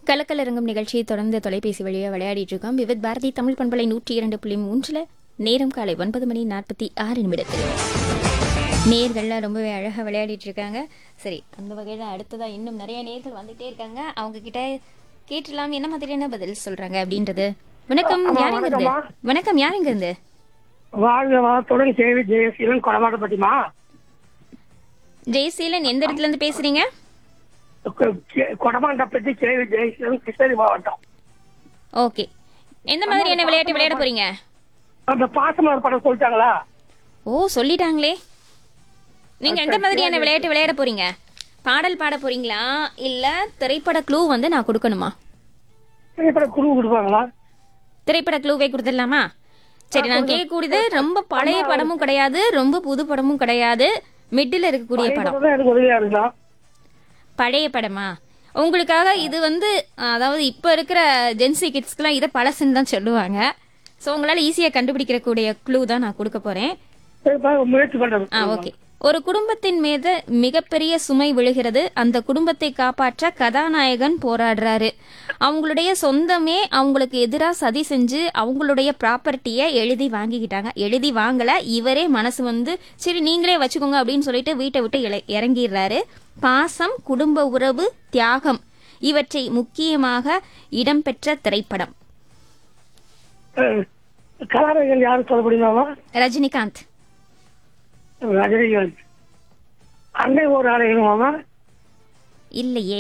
கலக்கல் இறங்கும் நிகழ்ச்சியை தொடர்ந்து தொலைபேசி வழியாக விளையாடிட்டு இருக்கோம் விவித் பாரதி தமிழ் பண்பலை நூற்றி இரண்டு புள்ளி மூன்றில் நேரம் காலை ஒன்பது மணி நாற்பத்தி ஆறு நிமிடத்தில் நேர்கள்லாம் ரொம்பவே அழகாக விளையாடிட்டு இருக்காங்க சரி அந்த வகையில் அடுத்ததாக இன்னும் நிறைய நேர்கள் வந்துட்டே இருக்காங்க அவங்க கிட்ட கேட்டுலாம் என்ன மாதிரியான பதில் சொல்றாங்க அப்படின்றது வணக்கம் ஆமா, யாருங்க இருந்து வணக்கம்மா. வணக்கம் யாருங்க இருந்து வாழ்க வளத்துடன் கேவி ஜெயசீலன் கொடமாட்டப்பட்டிமா ஜெயசீலன் எந்த இடத்துல இருந்து பேசுறீங்க கொடமாண்டப்பட்டி கேவி ஜெயசீலன் கிருஷ்ணகிரி மாவட்டம் ஓகே எந்த மாதிரியான விளையாட்டு விளையாட போறீங்க அந்த பாசமலர் படம் சொல்லிட்டாங்களா ஓ சொல்லிட்டாங்களே நீங்க எந்த மாதிரியான விளையாட்டு விளையாட போறீங்க பாடல் பாட போறீங்களா இல்ல திரைப்பட க்ளூ வந்து நான் கொடுக்கணுமா திரைப்பட குழு கொடுப்பாங்களா திரைப்பட க்ளூவே கொடுத்துடலாமா சரி நான் கேட்கக்கூடியது ரொம்ப பழைய படமும் கிடையாது ரொம்ப புது படமும் கிடையாது மிடில் இருக்கக்கூடிய படம் தான் எனக்கு உதவியா இருக்கலாம் பழைய படமா உங்களுக்காக இது வந்து அதாவது இப்போ இருக்கிற ஜென்சி கிட்ஸ்க்குலாம் இதை பழசுன்னு தான் சொல்லுவாங்க ஸோ உங்களால் ஈஸியாக கண்டுபிடிக்கிற கூடிய க்ளூ தான் நான் கொடுக்க போறேன் சரிப்பா, முயற்சி பண்றது ஆ ஓகே ஒரு குடும்பத்தின் மீது மிகப்பெரிய சுமை விழுகிறது அந்த குடும்பத்தை காப்பாற்ற கதாநாயகன் போராடுறாரு அவங்களுடைய சொந்தமே அவங்களுக்கு எதிராக சதி செஞ்சு அவங்களுடைய ப்ராப்பர்ட்டியை எழுதி வாங்கிக்கிட்டாங்க எழுதி வாங்கல இவரே மனசு வந்து சரி நீங்களே வச்சுக்கோங்க அப்படின்னு சொல்லிட்டு வீட்டை விட்டு இல- இறங்கிடுறாரு பாசம் குடும்ப உறவு தியாகம் இவற்றை முக்கியமாக இடம்பெற்ற திரைப்படம் அஹ், கலாநாயகன் யாரும் சொல்ல முடியுமாமா ரஜினிகாந்த் ரஜினிகாந்த் அன்னை ஒரு ஆலயமாமா இல்லையே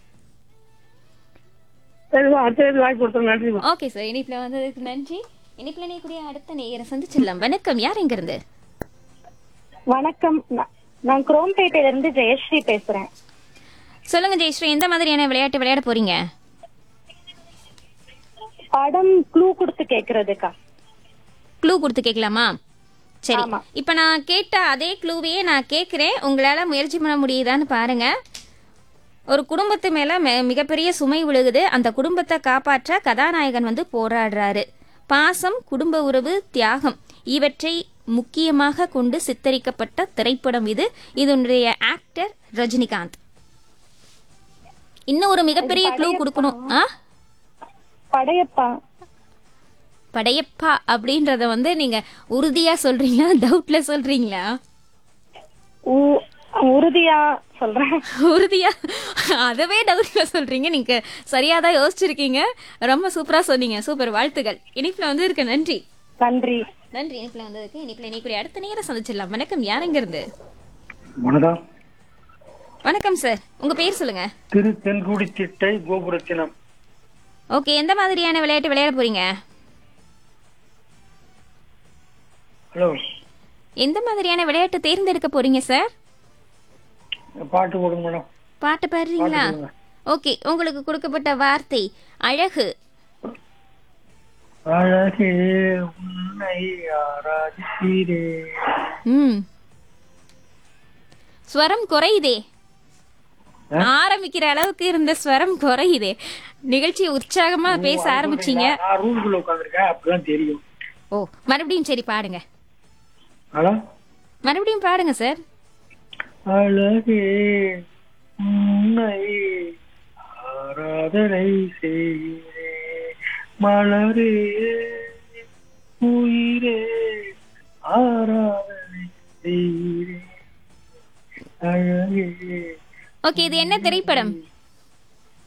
சரிப்பா அடுத்த வாய்ப்பு கொடுத்தோம் நன்றிமா ஓகே சார் இனிப்புல வந்ததுக்கு நன்றி இனிப்புல நீக்கூடிய அடுத்த நேரம் சந்திச்சிடலாம் வணக்கம் யார் எங்க இருந்து வணக்கம் நா- நான் குரோம்பேட்டையில இருந்து ஜெயஸ்ரீ பேசுறேன் சொல்லுங்க ஜெயஸ்ரீ எந்த மாதிரியான விளையாட்டு விளையாட போறீங்க படம் க்ளூ கொடுத்து கேக்குறதுக்கா க்ளூ கொடுத்து கேட்கலாமா சரி ஆமா. இப்ப நான் கேட்ட அதே க்ளூவையே நான் கேட்கிறேன் உங்களால முயற்சி பண்ண முடியுதான்னு பாருங்க ஒரு குடும்பத்து மேல மி- மிகப்பெரிய சுமை விழுகுது அந்த குடும்பத்தை காப்பாற்ற கதாநாயகன் வந்து போராடுறாரு பாசம் குடும்ப உறவு தியாகம் இவற்றை முக்கியமாக கொண்டு சித்தரிக்கப்பட்ட திரைப்படம் இது இதனுடைய ஆக்டர் ரஜினிகாந்த் இன்னும் ஒரு மிகப்பெரிய க்ளூ கொடுக்கணும் ஆ படையப்பா படையப்பா அப்படின்றத வந்து நீங்க உறுதியா சொல்றீங்களா டவுட்ல சொல்றீங்களா உ- உறுதியா சொல்றேன் உறுதியா அதவே டவுட்ல சொல்றீங்க நீங்க சரியா தான் யோசிச்சிருக்கீங்க ரொம்ப சூப்பரா சொன்னீங்க சூப்பர் வாழ்த்துக்கள் இனிப்புல வந்து இருக்கு நன்றி நன்றி நன்றி இனிப்புல வந்ததுக்கு இனிப்புல நீ அடுத்த நேரம் சந்திச்சிடலாம் வணக்கம் யார் எங்க இருந்து வணக்கம் வணக்கம் சார் உங்க பேர் சொல்லுங்க திரு தென்குடி திட்டை கோபுரத்தினம் ஓகே எந்த மாதிரியான விளையாட்டு விளையாட போறீங்க ஹலோ எந்த மாதிரியான விளையாட்டு தேர்ந்தெடுக்க போறீங்க சார் பாட்டு கொடுங்க மேடம் பாட்டு பாடுறீங்களா பாட்டு கொடுங்க. ஓகே உங்களுக்கு கொடுக்கப்பட்ட வார்த்தை அழகு அழகே உன்னை ஆராதித்தீரே ம் ஸ்வரம் குறையுதே ஆரம்பிக்கிற அளவுக்கு இருந்த ஸ்வரம் குறையுதே நிகழ்ச்சி உற்சாகமா பேச ஆரம்பிச்சீங்க நான் ரூம்குள்ள உட்காந்துருக்கேன் அப்படிதான் தெரியும் ஓ மறுபடியும் சரி பாடுங்க ஹலோ மறுபடியும் பாடுங்க சார் அழகே உன்னை ஆராதனை செய்கிறே மலரே உயிரே ஆராதனை செய்கிறே அழகே ஓகே இது என்ன திரைப்படம்